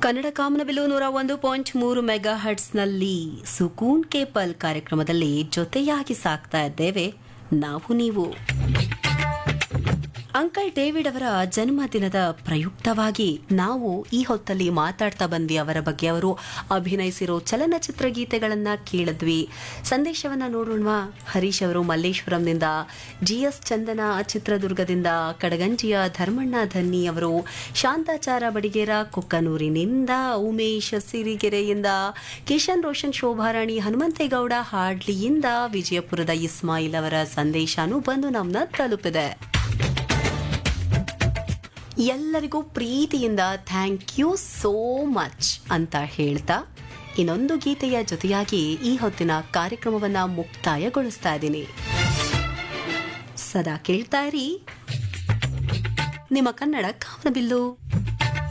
ಕನ್ನಡ ಕಾಮನಬಿಲ್ಲು ನೂರ ಒಂದು ಪಾಯಿಂಟ್ ಮೂರು ಮೆಗಾ ಹರ್ಟ್ಸ್ನಲ್ಲಿ ಸುಕೂನ್ ಕೇಪಲ್ ಕಾರ್ಯಕ್ರಮದಲ್ಲಿ ಜೊತೆಯಾಗಿ ಸಾಕ್ತಾ ಇದ್ದೇವೆ ನಾವು ನೀವು ಅಂಕಲ್ ಡೇವಿಡ್ ಅವರ ಜನ್ಮದಿನದ ಪ್ರಯುಕ್ತವಾಗಿ ನಾವು ಈ ಹೊತ್ತಲ್ಲಿ ಮಾತಾಡ್ತಾ ಬಂದ್ವಿ ಅವರ ಬಗ್ಗೆ ಅವರು ಅಭಿನಯಿಸಿರೋ ಚಲನಚಿತ್ರ ಗೀತೆಗಳನ್ನ ಕೇಳಿದ್ವಿ ಸಂದೇಶವನ್ನ ನೋಡೋಣ ಹರೀಶ್ ಅವರು ಮಲ್ಲೇಶ್ವರಂನಿಂದ ಜಿ ಎಸ್ ಚಂದನ ಚಿತ್ರದುರ್ಗದಿಂದ ಕಡಗಂಜಿಯ ಧರ್ಮಣ್ಣ ಧನ್ನಿ ಅವರು ಶಾಂತಾಚಾರ ಬಡಿಗೇರ ಕುಕ್ಕನೂರಿನಿಂದ ಉಮೇಶ್ ಸಿರಿಗೆರೆಯಿಂದ ಕಿಶನ್ ರೋಷನ್ ಶೋಭಾರಾಣಿ ಹನುಮಂತೇಗೌಡ ಹಾಡ್ಲಿಯಿಂದ ವಿಜಯಪುರದ ಇಸ್ಮಾಯಿಲ್ ಅವರ ಸಂದೇಶನೂ ಬಂದು ನಮ್ಮನ್ನ ತಲುಪಿದೆ ಎಲ್ಲರಿಗೂ ಪ್ರೀತಿಯಿಂದ ಥ್ಯಾಂಕ್ ಯು ಸೋ ಮಚ್ ಅಂತ ಹೇಳ್ತಾ ಇನ್ನೊಂದು ಗೀತೆಯ ಜೊತೆಯಾಗಿ ಈ ಹೊತ್ತಿನ ಕಾರ್ಯಕ್ರಮವನ್ನ ಮುಕ್ತಾಯಗೊಳಿಸ್ತಾ ಇದ್ದೀನಿ ಸದಾ ಕೇಳ್ತಾ ಇರಿ ನಿಮ್ಮ ಕನ್ನಡ ಕಾಮನಬಿಲ್ಲು